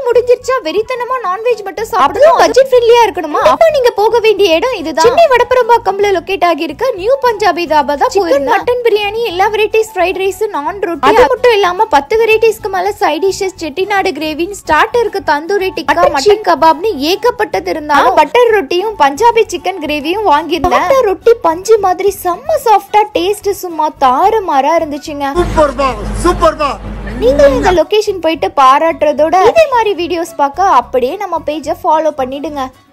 முடிஞ்சிருச்சா வெறித்தனமா நான்வெஜ் மட்டும் சாப்பிடணும் பட்ஜெட் ஃப்ரெண்ட்லியா இருக்கணுமா அப்போ நீங்க போக வேண்டிய இடம் இதுதான் சென்னை வடப்பரம்பாக்கம்ல லொகேட் ஆகியிருக்க நியூ பஞ்சாபி தாபா தான் சிக்கன் மட்டன் பிரியாணி எல்லா வெரைட்டிஸ் ஃப்ரைட் ரைஸ் நான் ரொட்டி அது மட்டும் இல்லாம பத்து வெரைட்டிஸ்க்கு மேல சைட் டிஷஸ் செட்டிநாடு கிரேவின்னு ஸ்டார்டருக்கு தந்தூரி டிக்கா மட்டன் கபாப்னு ஏகப்பட்டது இருந்தாலும் பட்டர் ரொட்டியும் பஞ்சாபி சிக்கன் கிரேவியும் வாங்கியிருந்தேன் பட்டர் ரொட்டி பஞ்சு மாதிரி செம்ம சாஃப்டா டேஸ்ட் சும்மா தாறுமாறா இருந்துச்சுங்க சூப்பர்பா சூப்பர்பா நீங்களும் இந்த லொகேஷன் போயிட்டு பாராட்டுறதோட இதே மாதிரி வீடியோஸ் பார்க்க அப்படியே நம்ம பேஜை ஃபாலோ பண்ணிடுங்க